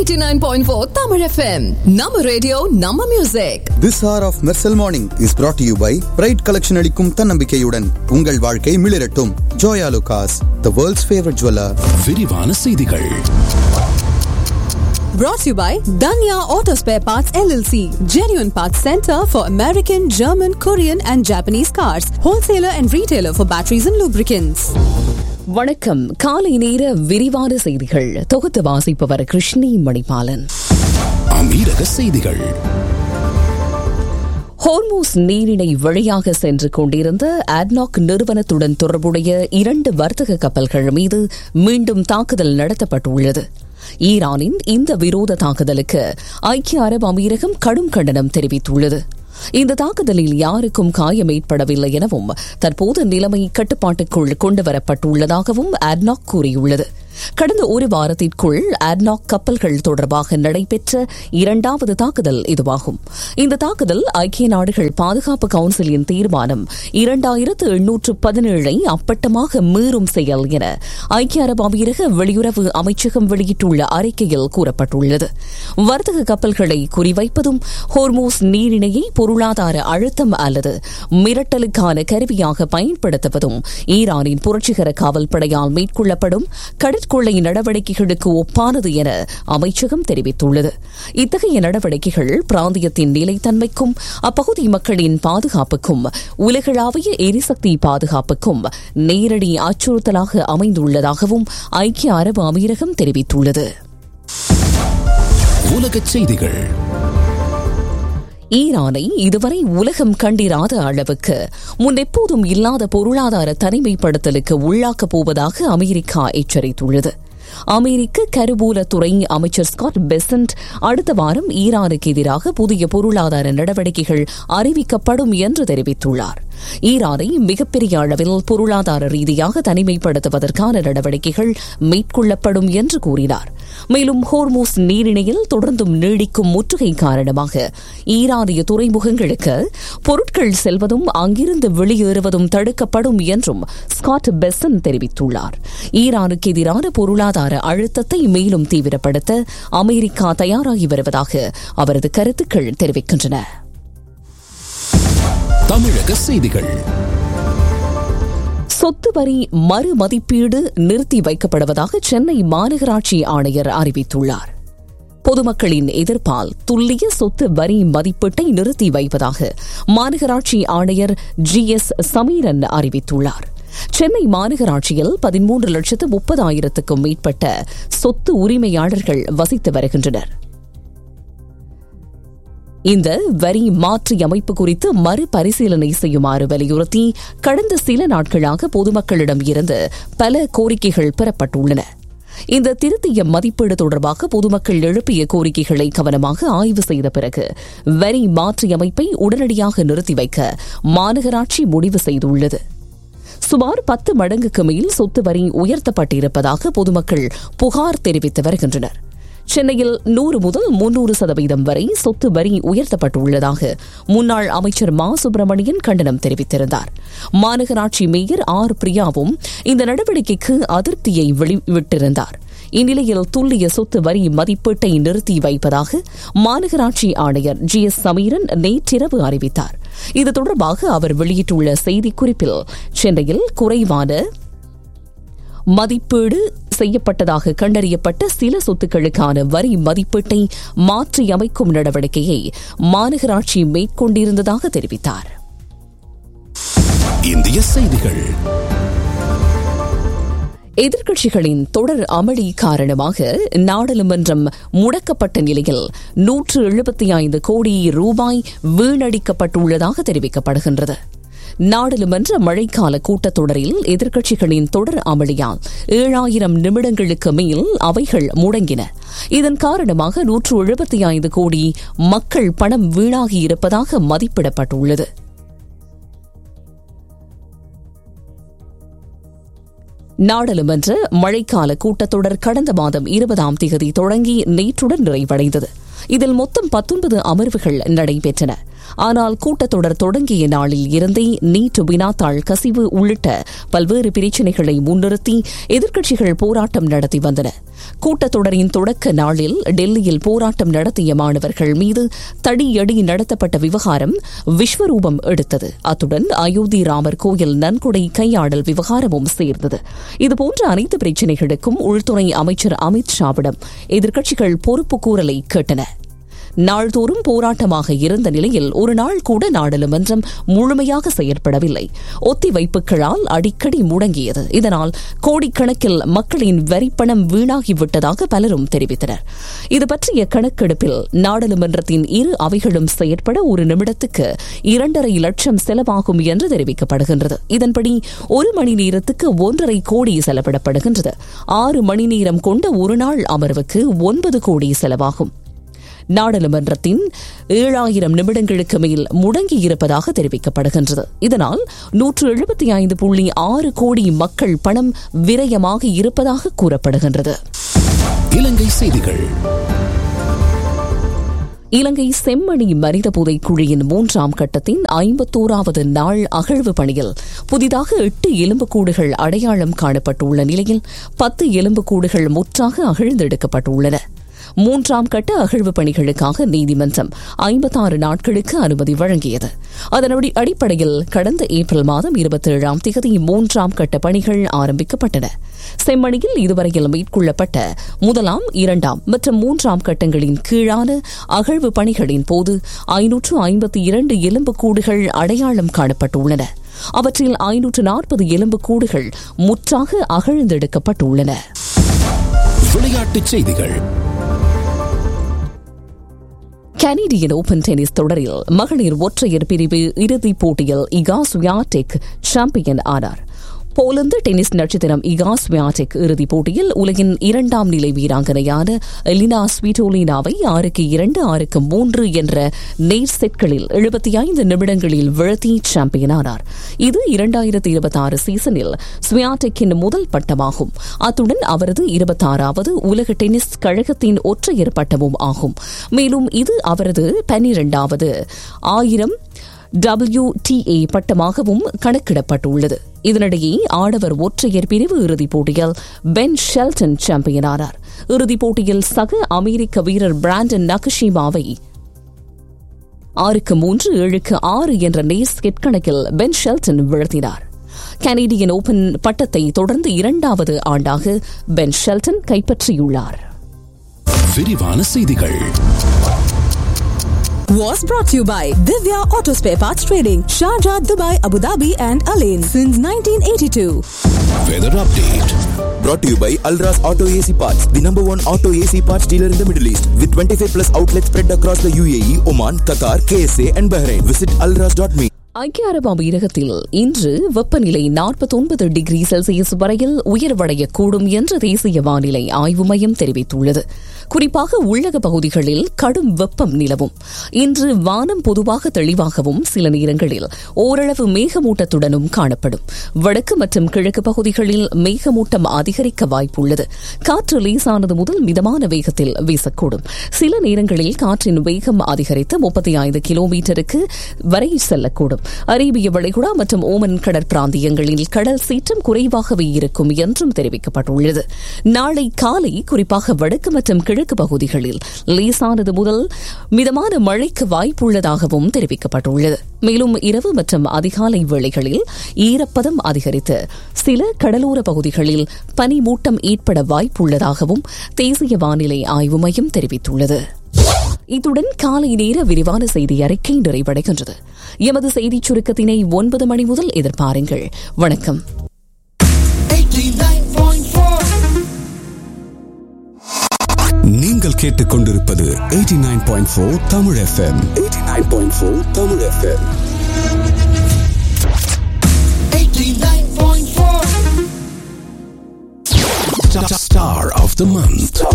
89.4 Tamil FM. நம்ம radio நம்ம music This hour of Mersal Morning is brought to you by Pride Collection அளிக்கும் தன்னம்பிக்கையுடன் உங்கள் வாழ்க்கை மிளிரட்டும் Joya லுகாஸ் the world's favorite jeweler விரிவான செய்திகள் brought to you by Danya Auto Spare Parts LLC. Genuine Parts Center for American, German, Korean and Japanese cars. Wholesaler and retailer for batteries and lubricants. வணக்கம் காலை நேர விரிவான செய்திகள் தொகுத்து வாசிப்பவர் கிருஷ்ணி மணிபாலன் அமீரக செய்திகள் ஹோர்மூஸ் நீரிணை வழியாக சென்று கொண்டிருந்த அட்னாக் நிறுவனத்துடன் தொடர்புடைய இரண்டு வர்த்தக கப்பல்கள் மீது மீண்டும் தாக்குதல் நடத்தப்பட்டுள்ளது ஈரானின் இந்த விரோத தாக்குதலுக்கு ஐக்கிய அரபு அமீரகம் கடும் கண்டனம் தெரிவித்துள்ளது இந்த தாக்குதலில் யாருக்கும் காயம் ஏற்படவில்லை எனவும் தற்போது நிலைமை கட்டுப்பாட்டுக்குள் கொண்டுவரப்பட்டுள்ளதாகவும் அட்னாக் கூறியுள்ளது கடந்த ஒரு வாரத்திற்குள் அட்னாக் கப்பல்கள் தொடர்பாக நடைபெற்ற இரண்டாவது தாக்குதல் இதுவாகும் இந்த தாக்குதல் ஐக்கிய நாடுகள் பாதுகாப்பு கவுன்சிலின் தீர்மானம் இரண்டாயிரத்து எண்ணூற்று பதினேழை அப்பட்டமாக மீறும் செயல் என ஐக்கிய அரபு அமீரக வெளியுறவு அமைச்சகம் வெளியிட்டுள்ள அறிக்கையில் கூறப்பட்டுள்ளது வர்த்தக கப்பல்களை குறிவைப்பதும் ஹோர்மோஸ் நீரிணையை பொருளாதார அழுத்தம் அல்லது மிரட்டலுக்கான கருவியாக பயன்படுத்துவதும் ஈரானின் புரட்சிகர காவல் படையால் மேற்கொள்ளப்படும் கடற்கொள்ளை நடவடிக்கைகளுக்கு ஒப்பானது என அமைச்சகம் தெரிவித்துள்ளது இத்தகைய நடவடிக்கைகள் பிராந்தியத்தின் நிலைத்தன்மைக்கும் அப்பகுதி மக்களின் பாதுகாப்புக்கும் உலகளாவிய எரிசக்தி பாதுகாப்புக்கும் நேரடி அச்சுறுத்தலாக அமைந்துள்ளதாகவும் ஐக்கிய அரபு அமீரகம் தெரிவித்துள்ளது உலகச் செய்திகள் ஈரானை இதுவரை உலகம் கண்டிராத அளவுக்கு முன்னெப்போதும் இல்லாத பொருளாதார தனிமைப்படுத்தலுக்கு உள்ளாக்கப் போவதாக அமெரிக்கா எச்சரித்துள்ளது அமெரிக்க கருவூலத்துறை அமைச்சர் ஸ்காட் பெசன்ட் அடுத்த வாரம் ஈரானுக்கு எதிராக புதிய பொருளாதார நடவடிக்கைகள் அறிவிக்கப்படும் என்று தெரிவித்துள்ளார் ஈரானை மிகப்பெரிய அளவில் பொருளாதார ரீதியாக தனிமைப்படுத்துவதற்கான நடவடிக்கைகள் மேற்கொள்ளப்படும் என்று கூறினார் மேலும் ஹோர்மூஸ் நீரிணையில் தொடர்ந்தும் நீடிக்கும் முற்றுகை காரணமாக ஈரானிய துறைமுகங்களுக்கு பொருட்கள் செல்வதும் அங்கிருந்து வெளியேறுவதும் தடுக்கப்படும் என்றும் ஸ்காட் பெசன் தெரிவித்துள்ளார் ஈரானுக்கு எதிரான பொருளாதார அழுத்தத்தை மேலும் தீவிரப்படுத்த அமெரிக்கா தயாராகி வருவதாக அவரது கருத்துக்கள் தெரிவிக்கின்றன தமிழக செய்திகள் சொத்து வரி மறுமதிப்பீடு நிறுத்தி வைக்கப்படுவதாக சென்னை மாநகராட்சி ஆணையர் அறிவித்துள்ளார் பொதுமக்களின் எதிர்ப்பால் துல்லிய சொத்து வரி மதிப்பீட்டை நிறுத்தி வைப்பதாக மாநகராட்சி ஆணையர் ஜி எஸ் சமீரன் அறிவித்துள்ளார் சென்னை மாநகராட்சியில் பதிமூன்று லட்சத்து முப்பதாயிரத்துக்கும் மேற்பட்ட சொத்து உரிமையாளர்கள் வசித்து வருகின்றனர் இந்த வரி மாற்றி அமைப்பு குறித்து மறுபரிசீலனை செய்யுமாறு வலியுறுத்தி கடந்த சில நாட்களாக பொதுமக்களிடம் இருந்து பல கோரிக்கைகள் பெறப்பட்டுள்ளன இந்த திருத்திய மதிப்பீடு தொடர்பாக பொதுமக்கள் எழுப்பிய கோரிக்கைகளை கவனமாக ஆய்வு செய்த பிறகு வரி மாற்றி அமைப்பை உடனடியாக நிறுத்தி வைக்க மாநகராட்சி முடிவு செய்துள்ளது சுமார் பத்து மடங்குக்கு மேல் சொத்து வரி உயர்த்தப்பட்டிருப்பதாக பொதுமக்கள் புகார் தெரிவித்து வருகின்றனர் சென்னையில் நூறு முதல் முன்னூறு சதவீதம் வரை சொத்து வரி உயர்த்தப்பட்டுள்ளதாக முன்னாள் அமைச்சர் மா சுப்பிரமணியன் கண்டனம் தெரிவித்திருந்தார் மாநகராட்சி மேயர் ஆர் பிரியாவும் இந்த நடவடிக்கைக்கு அதிருப்தியை வெளிவிட்டிருந்தார் இந்நிலையில் துல்லிய சொத்து வரி மதிப்பீட்டை நிறுத்தி வைப்பதாக மாநகராட்சி ஆணையர் ஜி எஸ் சமீரன் நேற்றிரவு அறிவித்தார் இது தொடர்பாக அவர் வெளியிட்டுள்ள செய்திக்குறிப்பில் சென்னையில் குறைவான மதிப்பீடு செய்யப்பட்டதாக கண்டறியப்பட்ட சில சொத்துக்களுக்கான வரி மதிப்பீட்டை மாற்றியமைக்கும் நடவடிக்கையை மாநகராட்சி மேற்கொண்டிருந்ததாக தெரிவித்தார் இந்திய செய்திகள் எதிர்க்கட்சிகளின் தொடர் அமளி காரணமாக நாடாளுமன்றம் முடக்கப்பட்ட நிலையில் நூற்று எழுபத்தி ஐந்து கோடி ரூபாய் வீணடிக்கப்பட்டுள்ளதாக தெரிவிக்கப்படுகின்றது நாடாளுமன்ற மழைக்கால கூட்டத்தொடரில் எதிர்க்கட்சிகளின் தொடர் அமளியால் ஏழாயிரம் நிமிடங்களுக்கு மேல் அவைகள் முடங்கின இதன் காரணமாக நூற்று எழுபத்தி ஐந்து கோடி மக்கள் பணம் வீணாகியிருப்பதாக மதிப்பிடப்பட்டுள்ளது நாடாளுமன்ற மழைக்கால கூட்டத்தொடர் கடந்த மாதம் இருபதாம் தேதி தொடங்கி நேற்றுடன் நிறைவடைந்தது இதில் மொத்தம் பத்தொன்பது அமர்வுகள் நடைபெற்றன ஆனால் கூட்டத்தொடர் தொடங்கிய நாளில் இருந்தே நீட் வினாத்தாள் கசிவு உள்ளிட்ட பல்வேறு பிரச்சினைகளை முன்னிறுத்தி எதிர்க்கட்சிகள் போராட்டம் நடத்தி வந்தன கூட்டத்தொடரின் தொடக்க நாளில் டெல்லியில் போராட்டம் நடத்திய மாணவர்கள் மீது தடியடி நடத்தப்பட்ட விவகாரம் விஸ்வரூபம் எடுத்தது அத்துடன் அயோத்தி ராமர் கோயில் நன்கொடை கையாடல் விவகாரமும் சேர்ந்தது இதுபோன்ற அனைத்து பிரச்சினைகளுக்கும் உள்துறை அமைச்சர் அமித் ஷாவிடம் எதிர்க்கட்சிகள் பொறுப்பு கூறலை கேட்டன நாள்தோறும் போராட்டமாக இருந்த நிலையில் ஒரு நாள் கூட நாடாளுமன்றம் முழுமையாக செயற்படவில்லை ஒத்திவைப்புகளால் அடிக்கடி முடங்கியது இதனால் கோடிக்கணக்கில் மக்களின் வரிப்பணம் வீணாகிவிட்டதாக பலரும் தெரிவித்தனர் இது பற்றிய கணக்கெடுப்பில் நாடாளுமன்றத்தின் இரு அவைகளும் செயற்பட ஒரு நிமிடத்துக்கு இரண்டரை லட்சம் செலவாகும் என்று தெரிவிக்கப்படுகின்றது இதன்படி ஒரு மணி நேரத்துக்கு ஒன்றரை கோடி செலவிடப்படுகின்றது ஆறு மணி நேரம் கொண்ட ஒரு நாள் அமர்வுக்கு ஒன்பது கோடி செலவாகும் நாடாளுமன்றத்தின் ஏழாயிரம் நிமிடங்களுக்கு மேல் முடங்கியிருப்பதாக தெரிவிக்கப்படுகின்றது இதனால் நூற்று எழுபத்தி ஐந்து புள்ளி ஆறு கோடி மக்கள் பணம் விரயமாக இருப்பதாக கூறப்படுகின்றது இலங்கை செய்திகள் இலங்கை செம்மணி மனித புதைக்குழியின் மூன்றாம் கட்டத்தின் ஐம்பத்தோராவது நாள் அகழ்வு பணியில் புதிதாக எட்டு எலும்புக்கூடுகள் அடையாளம் காணப்பட்டுள்ள நிலையில் பத்து எலும்புக்கூடுகள் முற்றாக அகழ்ந்தெடுக்கப்பட்டுள்ளன மூன்றாம் கட்ட அகழ்வு பணிகளுக்காக நீதிமன்றம் ஐம்பத்தாறு நாட்களுக்கு அனுமதி வழங்கியது அதனுடைய அடிப்படையில் கடந்த ஏப்ரல் மாதம் இருபத்தி ஏழாம் தேதி மூன்றாம் கட்ட பணிகள் ஆரம்பிக்கப்பட்டன செம்மணியில் இதுவரையில் மேற்கொள்ளப்பட்ட முதலாம் இரண்டாம் மற்றும் மூன்றாம் கட்டங்களின் கீழான அகழ்வு பணிகளின் போது ஐநூற்று ஐம்பத்தி இரண்டு எலும்புக்கூடுகள் அடையாளம் காணப்பட்டுள்ளன அவற்றில் ஐநூற்று நாற்பது எலும்புக்கூடுகள் முற்றாக அகழ்ந்தெடுக்கப்பட்டுள்ளன விளையாட்டுச் செய்திகள் கனடியன் ஓபன் டென்னிஸ் தொடரில் மகளிர் ஒற்றையர் பிரிவு இறுதிப் போட்டியில் இகா சுயாடெக் சாம்பியன் ஆனார் போலந்து டென்னிஸ் நட்சத்திரம் இகா ஸ்வியாடெக் இறுதிப் போட்டியில் உலகின் இரண்டாம் நிலை வீராங்கனையான எலினா ஸ்வீட்டோலினாவை ஆறுக்கு இரண்டு ஆறுக்கு மூன்று என்ற நேர் செட்களில் எழுபத்தி ஐந்து நிமிடங்களில் வீழ்த்தி சாம்பியனானார் இது இரண்டாயிரத்தி இருபத்தி ஆறு சீசனில் ஸ்வியாடெக்கின் முதல் பட்டமாகும் அத்துடன் அவரது இருபத்தாறாவது உலக டென்னிஸ் கழகத்தின் ஒற்றையர் பட்டமும் ஆகும் மேலும் இது அவரது பன்னிரண்டாவது ஆயிரம் டபிள்யூடிஏ பட்டமாகவும் கணக்கிடப்பட்டுள்ளது இதனிடையே ஆடவர் ஒற்றையர் பிரிவு இறுதிப் போட்டியில் பென் ஷெல்டன் சாம்பியனானார் இறுதிப் போட்டியில் சக அமெரிக்க வீரர் பிராண்டன் நகஷிமாவை ஆறுக்கு மூன்று ஏழுக்கு ஆறு என்ற நேர் ஸ்கெட் கணக்கில் பென் ஷெல்டன் வீழ்த்தினார் கனேடியன் ஓபன் பட்டத்தை தொடர்ந்து இரண்டாவது ஆண்டாக பென் ஷெல்டன் கைப்பற்றியுள்ளார் விரிவான செய்திகள் Was brought to you by Divya Auto Spare Parts Trading, Sharjah, Dubai, Abu Dhabi, and Alain since 1982. Weather update Brought to you by Alras Auto AC Parts, the number one auto AC parts dealer in the Middle East, with 25 plus outlets spread across the UAE, Oman, Qatar, KSA, and Bahrain. Visit alras.me. ஐக்கிய அரபு அமீரகத்தில் இன்று வெப்பநிலை நாற்பத்தொன்பது degree Celsius வரையில் உயர்வடையக்கூடும் என்று தேசிய வானிலை ஆய்வு மையம் தெரிவித்துள்ளது குறிப்பாக உள்ளக பகுதிகளில் கடும் வெப்பம் நிலவும் இன்று வானம் பொதுவாக தெளிவாகவும் சில நேரங்களில் ஓரளவு மேகமூட்டத்துடனும் காணப்படும் வடக்கு மற்றும் கிழக்கு பகுதிகளில் மேகமூட்டம் அதிகரிக்க வாய்ப்புள்ளது காற்று லேசானது முதல் மிதமான வேகத்தில் வீசக்கூடும் சில நேரங்களில் காற்றின் வேகம் அதிகரித்து முப்பத்தி ஐந்து கிலோமீட்டருக்கு வரை செல்லக்கூடும் அரேபிய வளைகுடா மற்றும் ஓமன் கடற்பிராந்தியங்களில் கடல் சீற்றம் குறைவாகவே இருக்கும் என்றும் தெரிவிக்கப்பட்டுள்ளது நாளை காலை குறிப்பாக வடக்கு மற்றும் கிழக்கு பகுதிகளில் லேசானது முதல் மிதமான மழைக்கு வாய்ப்புள்ளதாகவும் தெரிவிக்கப்பட்டுள்ளது மேலும் இரவு மற்றும் அதிகாலை வேளைகளில் ஈரப்பதம் அதிகரித்து சில கடலோர பகுதிகளில் பனிமூட்டம் ஏற்பட வாய்ப்புள்ளதாகவும் தேசிய வானிலை ஆய்வு மையம் தெரிவித்துள்ளது இத்துடன் காலை நேர விரிவான செய்தி அறிக்கை நிறைவடைகின்றது எமது செய்திச் சுருக்கத்தினை ஒன்பது மணி முதல் எதிர்பாருங்கள் வணக்கம் நீங்கள் கேட்டுக்கொண்டிருப்பது 89.4 Tamil FM 89.4 Tamil FM Star of the month